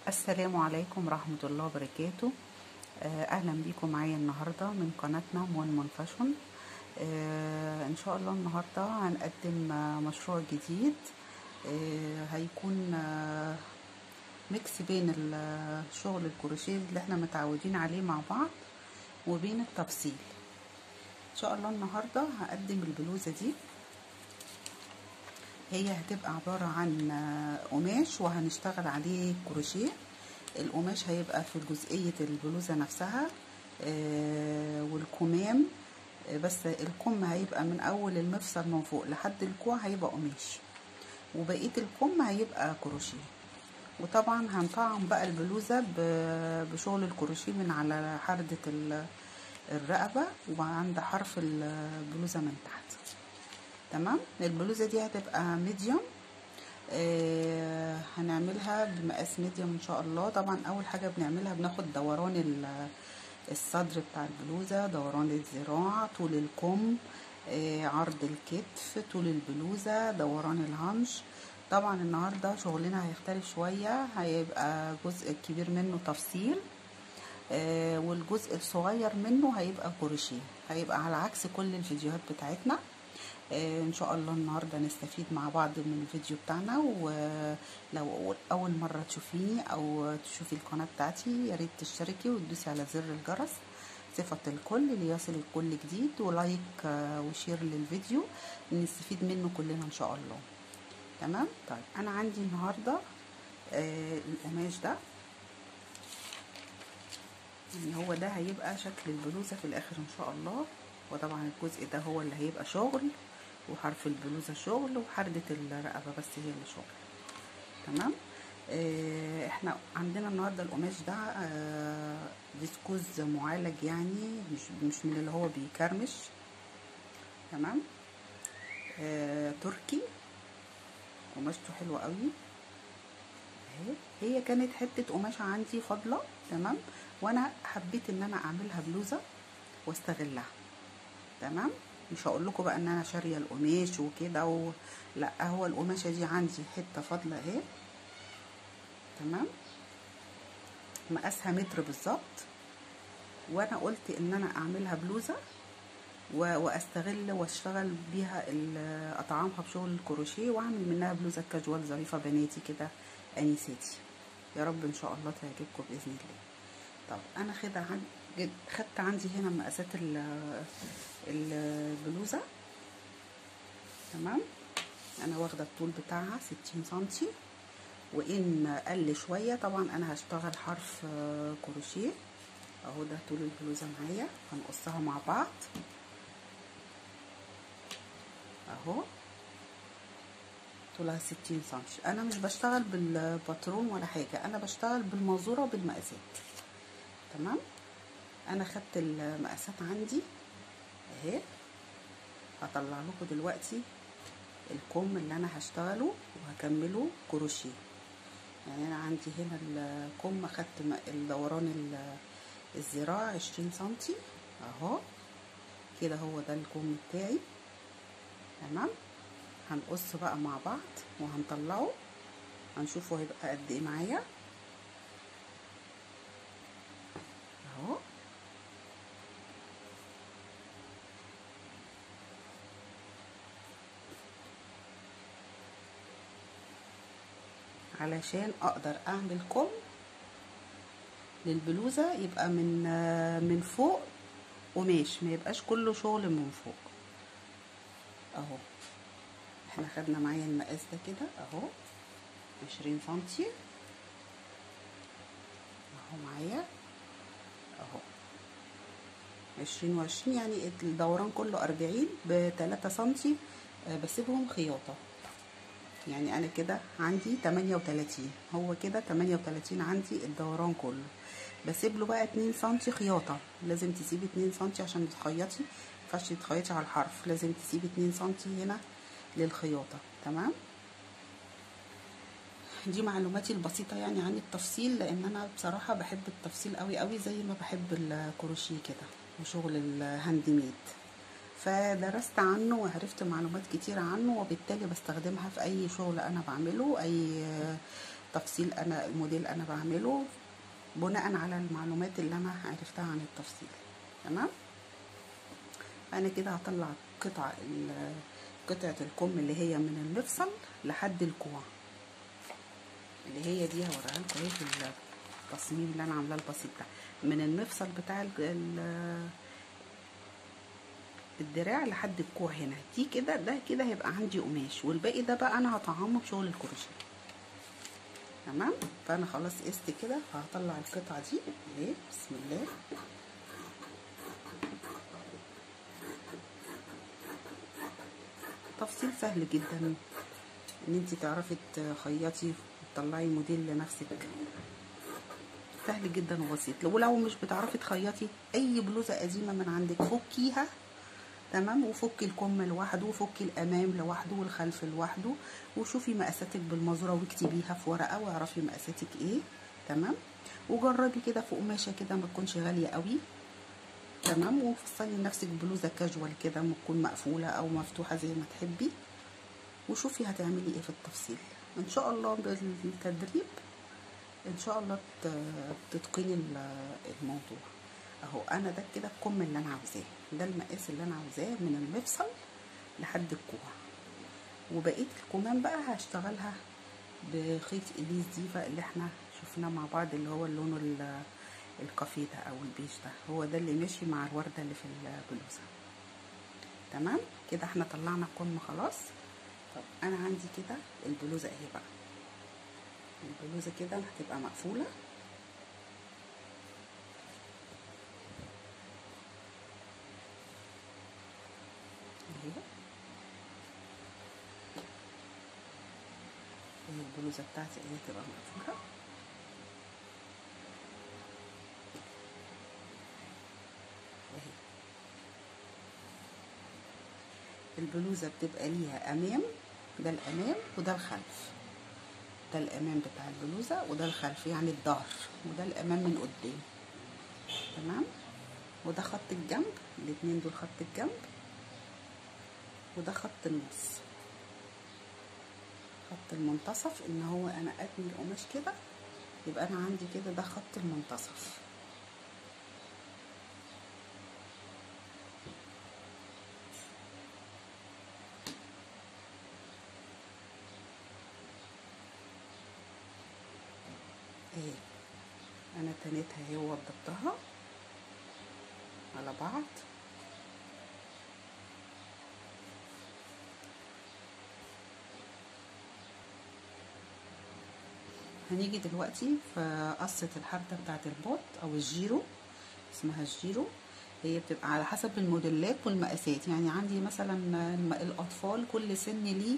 السلام عليكم ورحمة الله وبركاته آه، أهلا بيكم معايا النهاردة من قناتنا مون مون فاشون آه، إن شاء الله النهاردة هنقدم آه، مشروع جديد آه، هيكون آه، ميكس بين ال- شغل الكروشيه اللي احنا متعودين عليه مع بعض وبين التفصيل إن شاء الله النهاردة هقدم البلوزة دي هي هتبقى عبارة عن قماش وهنشتغل عليه كروشيه القماش هيبقى في جزئية البلوزة نفسها والكمام بس الكم هيبقى من أول المفصل من فوق لحد الكوع هيبقى قماش وبقية الكم هيبقى كروشيه وطبعا هنطعم بقى البلوزة بشغل الكروشيه من على حردة الرقبة وعند حرف البلوزة من تحت تمام البلوزه دي هتبقى ميديوم آه هنعملها بمقاس ميديوم ان شاء الله طبعا اول حاجه بنعملها بناخد دوران الصدر بتاع البلوزه دوران الذراع طول الكم آه عرض الكتف طول البلوزه دوران الهنش طبعا النهارده شغلنا هيختلف شويه هيبقى جزء كبير منه تفصيل آه والجزء الصغير منه هيبقى كروشيه هيبقى على عكس كل الفيديوهات بتاعتنا آه ان شاء الله النهارده نستفيد مع بعض من الفيديو بتاعنا ولو اول مره تشوفيني او تشوفي القناه بتاعتي يا ريت تشتركي وتدوسي على زر الجرس صفة الكل ليصل الكل جديد ولايك آه وشير للفيديو نستفيد منه كلنا ان شاء الله تمام طيب انا عندي النهارده آه القماش ده يعني هو ده هيبقى شكل البلوزه في الاخر ان شاء الله وطبعا الجزء ده هو اللي هيبقى شغل وحرف البلوزه شغل وحردة الرقبه بس هي اللي شغل تمام اه احنا عندنا النهارده القماش ده اه فيسكوز معالج يعني مش مش من اللي هو بيكرمش تمام اه تركي قماشته حلوه قوي اهي هي كانت حته قماشه عندي فاضله تمام وانا حبيت ان انا اعملها بلوزه واستغلها تمام مش هقول لكم بقى ان انا شاريه القماش وكده و... لا هو القماشه دي عندي حته فاضله اهي تمام مقاسها متر بالظبط وانا قلت ان انا اعملها بلوزه و... واستغل واشتغل بيها اطعامها بشغل الكروشيه واعمل منها بلوزه كاجوال ظريفه بناتي كده انيساتي يا رب ان شاء الله تعجبكم باذن الله طب انا خدت عندي خدت عندي هنا مقاسات البلوزه تمام انا واخده الطول بتاعها ستين سنتي وان قل شويه طبعا انا هشتغل حرف كروشيه اهو ده طول البلوزه معايا هنقصها مع بعض اهو طولها ستين سنتي انا مش بشتغل بالباترون ولا حاجه انا بشتغل بالمازوره وبالمقاسات تمام انا خدت المقاسات عندي اهي هطلع لكم دلوقتي الكم اللي انا هشتغله وهكمله كروشيه يعني انا عندي هنا الكم خدت الدوران الذراع عشرين سنتي اهو كده هو ده الكم بتاعي تمام هنقص بقى مع بعض وهنطلعه هنشوفه هيبقى قد ايه معايا اهو علشان اقدر اعمل كم للبلوزه يبقى من من فوق قماش ما يبقاش كله شغل من فوق اهو احنا خدنا معايا المقاس ده كده اهو عشرين سنتي اهو معايا اهو عشرين وعشرين يعني الدوران كله أربعين بتلاتة سنتي بسيبهم خياطة يعني أنا كده عندي تمانية وتلاتين هو كده تمانية وتلاتين عندي الدوران كله بسيب له بقى اتنين سنتي خياطة لازم تسيبي اتنين سنتي عشان تخيطي مينفعش تخيطي على الحرف لازم تسيبي اتنين سنتي هنا للخياطة تمام دي معلوماتي البسيطة يعني عن التفصيل لان انا بصراحة بحب التفصيل قوي قوي زي ما بحب الكروشيه كده وشغل الهاند ميد فدرست عنه وعرفت معلومات كتير عنه وبالتالي بستخدمها في اي شغل انا بعمله اي تفصيل انا الموديل انا بعمله بناء على المعلومات اللي انا عرفتها عن التفصيل تمام انا كده هطلع قطع ال- قطعة الكم اللي هي من المفصل لحد الكوع اللي هي دي هوريها لكم اهي في التصميم اللي انا عاملاه البسيط ده من المفصل بتاع ال- ال- الدراع لحد الكوع هنا دي كده ده كده هيبقى عندي قماش والباقي ده بقى انا هطعمه بشغل الكروشيه تمام فانا خلاص قست كده فهطلع القطعه دي اهي بسم الله تفصيل سهل جدا ان انت تعرفي تخيطي وتطلعي موديل لنفسك سهل جدا وبسيط ولو مش بتعرفي تخيطي اي بلوزه قديمه من عندك فكيها تمام وفكي الكم لوحده وفكي الامام لوحده والخلف لوحده وشوفي مقاساتك بالمزوره واكتبيها في ورقه واعرفي مقاساتك ايه تمام وجربي كده في قماشه كده ما تكونش غاليه قوي تمام وفصلي لنفسك بلوزه كاجوال كده ما تكون مقفوله او مفتوحه زي ما تحبي وشوفي هتعملي ايه في التفصيل ان شاء الله بالتدريب ان شاء الله تتقني الموضوع اهو انا ده كده الكم اللي انا عاوزاه ده المقاس اللي انا عاوزاه من المفصل لحد الكوع وبقيه الكمام بقى هشتغلها بخيط اليز ديفا اللي احنا شفناه مع بعض اللي هو اللون الكافيه ده او البيج ده هو ده اللي ماشي مع الورده اللي في البلوزه تمام كده احنا طلعنا الكم خلاص طب انا عندي كده البلوزه اهي بقى البلوزه كده هتبقى مقفوله اهي اهي البلوزه بتاعتي اهي تبقى مقفوله اهي البلوزه بتبقى ليها امام ده الامام وده الخلف ده الامام بتاع البلوزه وده الخلف يعني الظهر وده الامام من قدام تمام وده خط الجنب الاتنين دول خط الجنب وده خط النص خط المنتصف ان هو انا اتني القماش كده يبقى انا عندي كده ده خط المنتصف اهي انا تنيتها اهي ووضبتها على بعض هنيجي دلوقتي في قصة الحردة بتاعت البوت او الجيرو اسمها الجيرو هي بتبقى على حسب الموديلات والمقاسات يعني عندي مثلا الاطفال كل سن ليه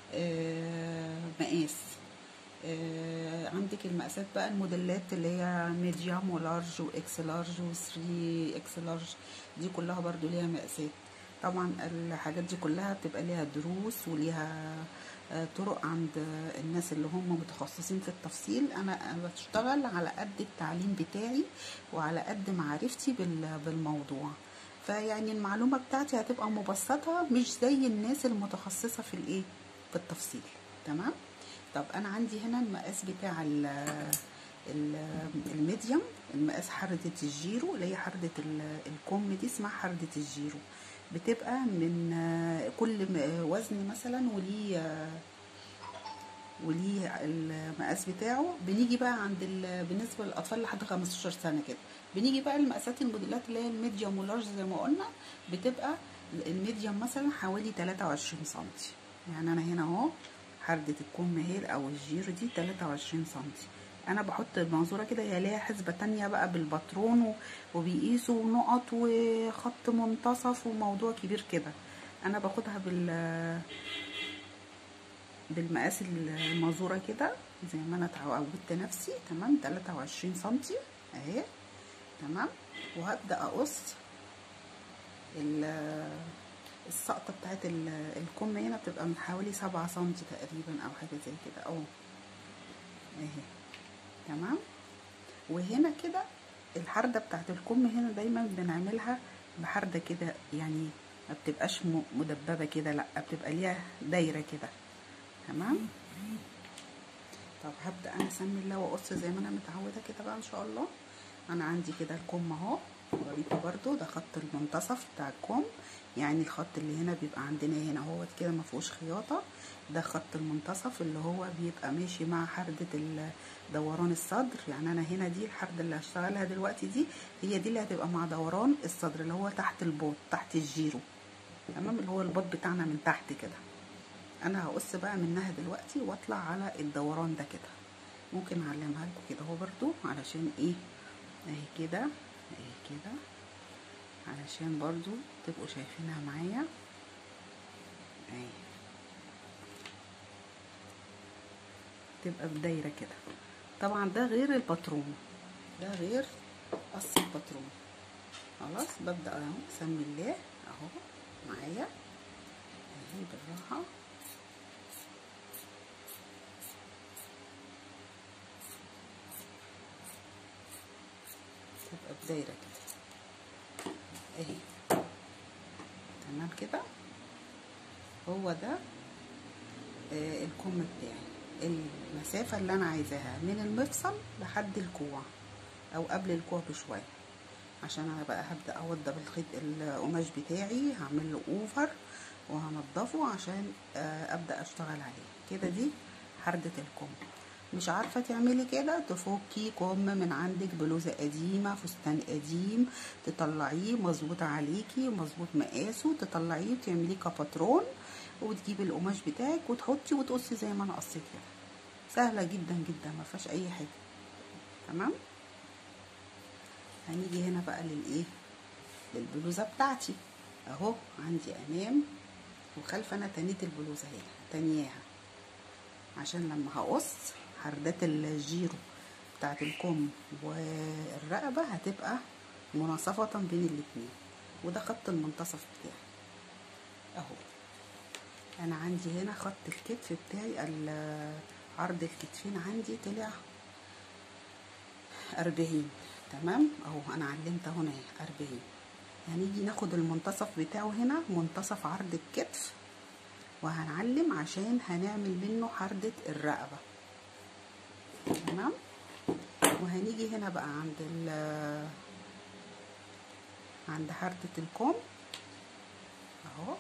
مقاس آه عندك المقاسات بقى الموديلات اللي هي ميديوم ولارج واكس لارج و3 اكس لارج دي كلها برضو ليها مقاسات طبعا الحاجات دي كلها بتبقى ليها دروس وليها آه طرق عند الناس اللي هم متخصصين في التفصيل انا بشتغل على قد التعليم بتاعي وعلى قد معرفتي بالموضوع فيعني المعلومه بتاعتي هتبقى مبسطه مش زي الناس المتخصصه في الايه في التفصيل تمام طب انا عندي هنا المقاس بتاع ال ال الميديوم المقاس حردة الجيرو اللي هي حردة الكم دي اسمها حردة الجيرو بتبقى من كل وزن مثلا وليه وليه المقاس بتاعه بنيجي بقى عند بالنسبه للاطفال لحد 15 سنه كده بنيجي بقى المقاسات الموديلات اللي هي الميديوم واللارج زي ما قلنا بتبقى الميديوم مثلا حوالي 23 سم يعني انا هنا اهو حردة الكم هي او الجيرو دي 23 سنتي انا بحط المنظوره كده هي ليها حسبه تانية بقى بالباترون وبيقيسوا نقط وخط منتصف وموضوع كبير كده انا باخدها بال بالمقاس المنظوره كده زي ما انا اتعودت نفسي تمام 23 سنتي اهي تمام وهبدا اقص السقطه بتاعت الكم هنا بتبقى من حوالي سبعة سنتي تقريبا او حاجه زي كده اهو اهي تمام وهنا كده الحرده بتاعت الكم هنا دايما بنعملها بحرده كده يعني ما بتبقاش مدببه كده لا بتبقى ليها دايره كده تمام طب هبدا انا اسمي الله واقص زي ما انا متعوده كده بقى ان شاء الله انا عندي كده الكم اهو وريكم برضو ده خط المنتصف بتاع الكم يعني الخط اللي هنا بيبقى عندنا هنا اهوت كده ما فيهوش خياطه ده خط المنتصف اللي هو بيبقى ماشي مع حردة دوران الصدر يعني انا هنا دي الحردة اللي هشتغلها دلوقتي دي هي دي اللي هتبقى مع دوران الصدر اللي هو تحت البوط تحت الجيرو تمام اللي هو البوط بتاعنا من تحت كده انا هقص بقى منها دلوقتي واطلع على الدوران ده كده ممكن اعلمها لكم كده اهو برضو علشان ايه اهي كده اهي كده علشان برضو تبقوا شايفينها معايا اهي تبقى بدايرة كده طبعا ده غير الباترون ده غير قص الباترون خلاص ببدأ اهو اسمي الله اهو معايا اهي بالراحة تبقى بدايرة كده اهي تمام كده هو ده آه الكم بتاعي المسافة اللي أنا عايزاها من المفصل لحد الكوع أو قبل الكوع بشوية عشان أنا بقى هبدأ أوضب الخيط القماش بتاعي هعمل له أوفر وهنضفه عشان أبدأ أشتغل عليه كده دي حردة الكم مش عارفة تعملي كده تفكي كم من عندك بلوزة قديمة فستان قديم تطلعيه مظبوط عليكي مظبوط مقاسه تطلعيه وتعمليه كباترون وتجيبي القماش بتاعك وتحطي وتقصي زي ما انا قصيت كده سهلة جدا جدا ما فيهاش اي حاجة تمام هنيجي هنا بقى للايه للبلوزة بتاعتي اهو عندي امام وخلف انا تنيت البلوزة هنا تانياها عشان لما هقص حردات الجيرو بتاعت الكم والرقبة هتبقى مناصفة بين الاتنين وده خط المنتصف بتاعي اهو انا عندي هنا خط الكتف بتاعي عرض الكتفين عندي طلع أربعين تمام اهو انا علمت هنا أربعين هنيجي ناخد المنتصف بتاعه هنا منتصف عرض الكتف وهنعلم عشان هنعمل منه حردة الرقبة تمام وهنيجي هنا بقى عند ال عند حردة الكم اهو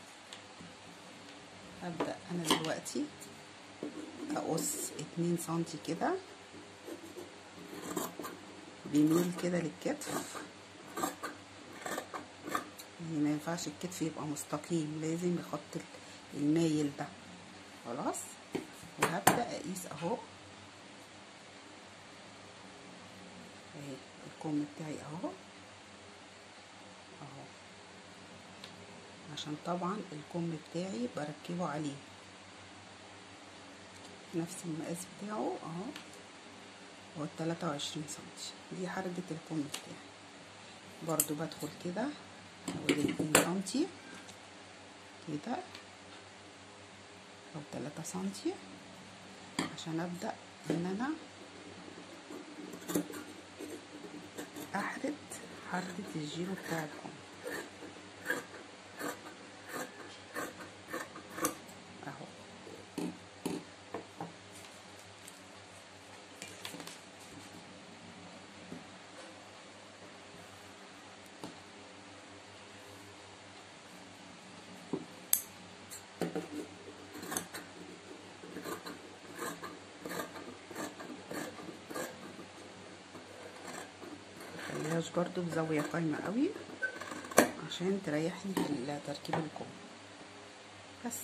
هبدأ انا دلوقتي اقص اتنين سنتي كده بيميل كده للكتف يعني ما ينفعش الكتف يبقى مستقيم لازم يخط المايل ده خلاص وهبدأ اقيس اهو اهي الكم بتاعي اهو اهو عشان طبعا الكم بتاعي بركبه عليه نفس المقاس بتاعه اهو هو التلاتة وعشرين سنتي دي حردة الكم بتاعي برضو بدخل كده حوالي اتنين سنتي كده او تلاتة سنتي عشان ابدأ ان انا احرد حردة الجيرو بتاع الكم اهو مخليهاش برضو بزاوية قايمة قوي عشان تريحني في تركيب الكم بس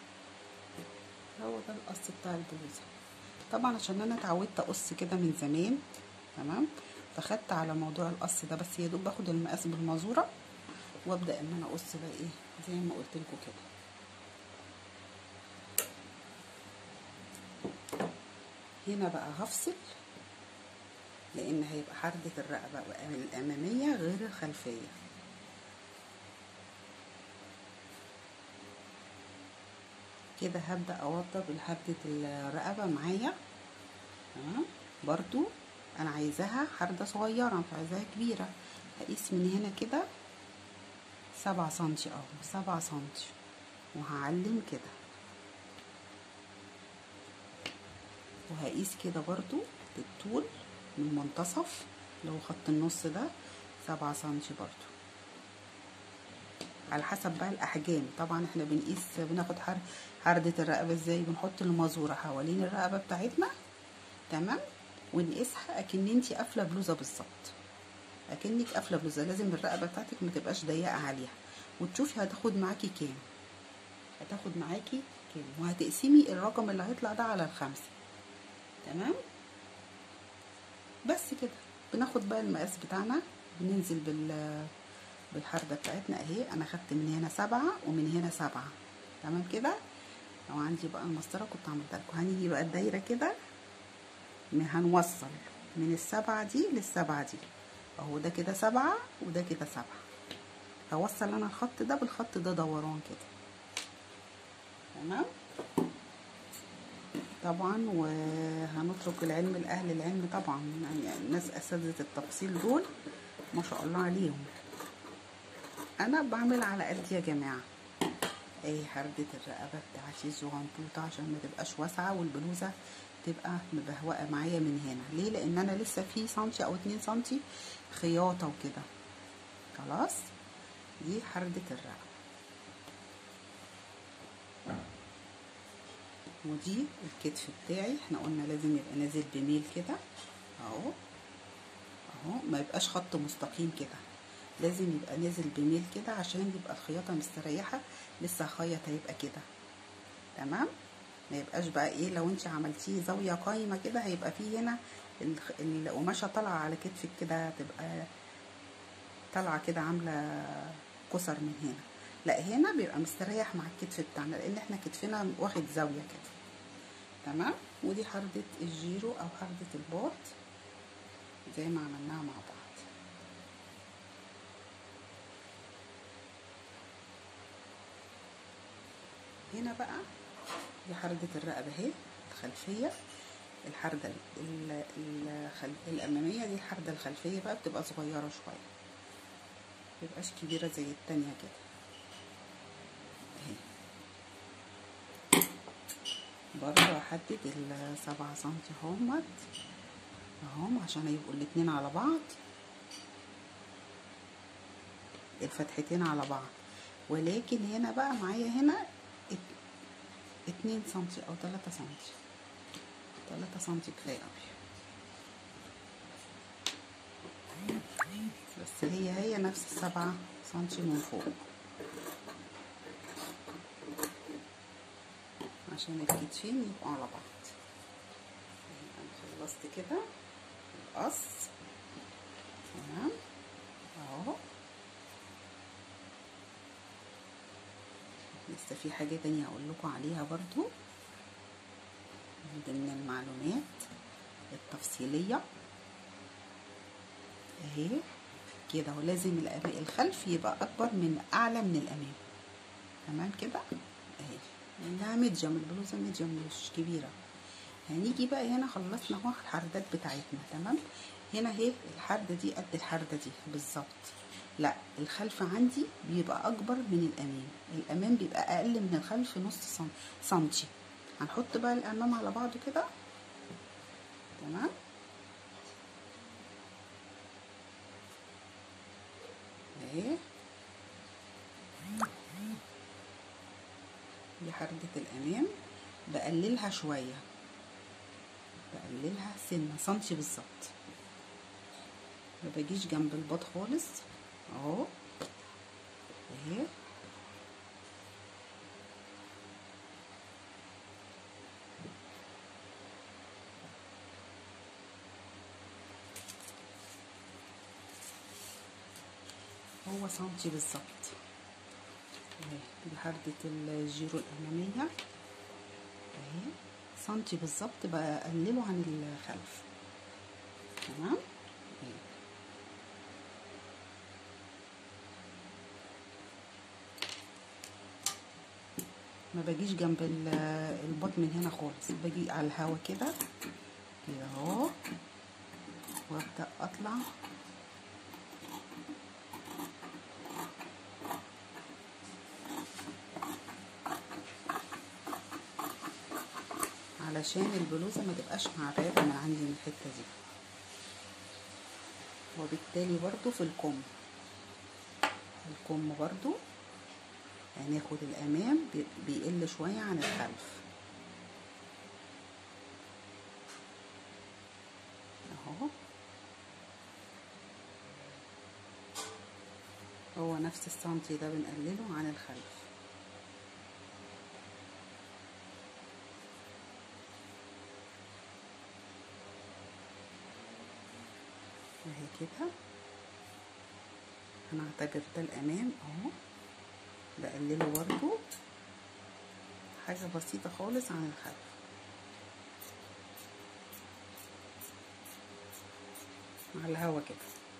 هو ده القص بتاع البلوزة طبعا عشان انا اتعودت اقص كده من زمان تمام فخدت على موضوع القص ده بس يا دوب باخد المقاس بالمزورة وابدا ان انا اقص بقى ايه زي ما قلت لكم كده هنا بقى هفصل لان هيبقى حردة الرقبة الامامية غير الخلفية كده هبدأ اوضب حردة الرقبة معايا تمام برضو انا عايزاها حردة صغيرة مش عايزاها كبيرة هقيس من هنا كده سبعة سنتي اهو سبعة سنتي وهعلم كده وهقيس كده برضو بالطول من المنتصف اللي هو خط النص ده سبعة سنتي برضو على حسب بقى الاحجام طبعا احنا بنقيس بناخد حر حردة الرقبة ازاي بنحط المازورة حوالين الرقبة بتاعتنا تمام ونقيسها اكن انتي قافلة بلوزة بالظبط اكنك قافلة بلوزة لازم الرقبة بتاعتك ما تبقاش ضيقة عليها وتشوفي هتاخد معاكي كام هتاخد معاكي كام وهتقسمي الرقم اللي هيطلع ده على الخمسة تمام بس كده بناخد بقى المقاس بتاعنا بننزل بال بالحردة بتاعتنا اهي انا خدت من هنا سبعة ومن هنا سبعة تمام كده لو عندي بقى المسطرة كنت عملتها لكم هنيجي بقى الدايرة كده هنوصل من السبعة دي للسبعة دي اهو ده كده سبعة وده كده سبعة هوصل انا الخط ده بالخط ده دوران كده تمام طبعا وهنترك العلم لاهل العلم طبعا يعني الناس اساتذه التفصيل دول ما شاء الله عليهم انا بعمل على قد يا جماعه اهي حردة الرقبة بتاعتي الزغنطوطة عشان ما تبقاش واسعة والبلوزة تبقى مبهوقة معايا من هنا ليه لان انا لسه في سنتي او اتنين سنتي خياطة وكده خلاص دي حردة الرقبة ودي الكتف بتاعي احنا قلنا لازم يبقى نازل بميل كده اهو اهو ما يبقاش خط مستقيم كده لازم يبقى نازل بميل كده عشان يبقى الخياطة مستريحة لسه هخيط هيبقى كده تمام ما يبقاش بقى ايه لو انت عملتيه زاوية قايمة كده هيبقى فيه هنا القماشة طالعة على كتفك كده تبقى طالعة كده عاملة كسر من هنا لا هنا بيبقى مستريح مع الكتف بتاعنا لان احنا كتفنا واخد زاوية كده تمام ودي حردة الجيرو او حردة البورت زي ما عملناها مع بعض هنا بقى دي حردة الرقبة اهي الخلفية الحردة الأمامية دي الحردة الخلفية بقى بتبقى صغيرة شوية متبقاش كبيرة زي التانية كده اهي برضه هحدد السبعة سنتي اهمت اهم عشان يبقوا الاتنين على بعض الفتحتين على بعض ولكن هنا بقى معايا هنا اتنين سنتي او تلاتة سنتي تلاتة سنتي كفاية اوي بس هي هي نفس السبعة سنتي من فوق عشان الكتفين يبقوا على بعض انا خلصت كده القص تمام اهو لسه في حاجة تانية هقول لكم عليها برضو من ضمن المعلومات التفصيلية اهي كده ولازم الخلف يبقى اكبر من اعلى من الامام تمام كده اهي لانها ميديوم البلوزه ميديوم مش كبيره هنيجي بقى هنا خلصنا اهو الحردات بتاعتنا تمام هنا اهي الحرده دي قد الحرده دي بالظبط لا الخلف عندي بيبقى اكبر من الامام الامام بيبقى اقل من الخلف نص سنتي هنحط بقى الامام على بعضه كده تمام اهي دي حردة الامام بقللها شوية بقللها سنة سنتي بالظبط ما باجيش جنب الباط خالص اهو اهي هو سنتي بالظبط اهي دي حردة الجيرو الأمامية اهي سنتي بالظبط بقلله عن الخلف تمام اهي ما باجيش جنب البط من هنا خالص باجي على الهوا كده كده اهو وابدا اطلع على علشان البلوزة ما تبقاش معرقة من عندي من الحتة دي وبالتالي برضو في الكم الكم برضو هناخد الامام بيقل شوية عن الخلف اهو هو نفس السنتي ده بنقلله عن الخلف اهي كده هنعتبر ده الامام اهو بقلله برضو حاجة بسيطة خالص عن الخلف مع الهوا كده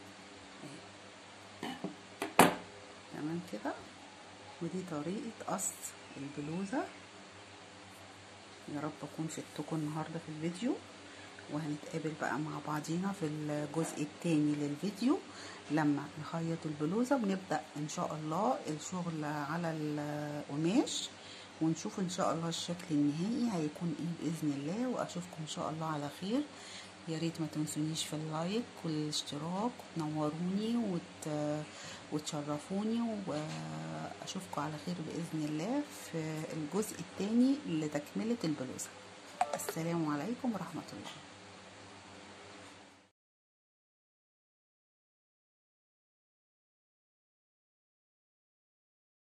تمام كده ودي طريقة قص البلوزة يا رب اكون فدتكم النهارده في الفيديو وهنتقابل بقى مع بعضينا في الجزء التاني للفيديو لما نخيط البلوزة ونبدأ ان شاء الله الشغل على القماش ونشوف ان شاء الله الشكل النهائي هيكون ايه باذن الله واشوفكم ان شاء الله على خير يا ريت ما تنسونيش في اللايك والاشتراك وتنوروني وت... وتشرفوني واشوفكم على خير باذن الله في الجزء الثاني لتكمله البلوزه السلام عليكم ورحمه الله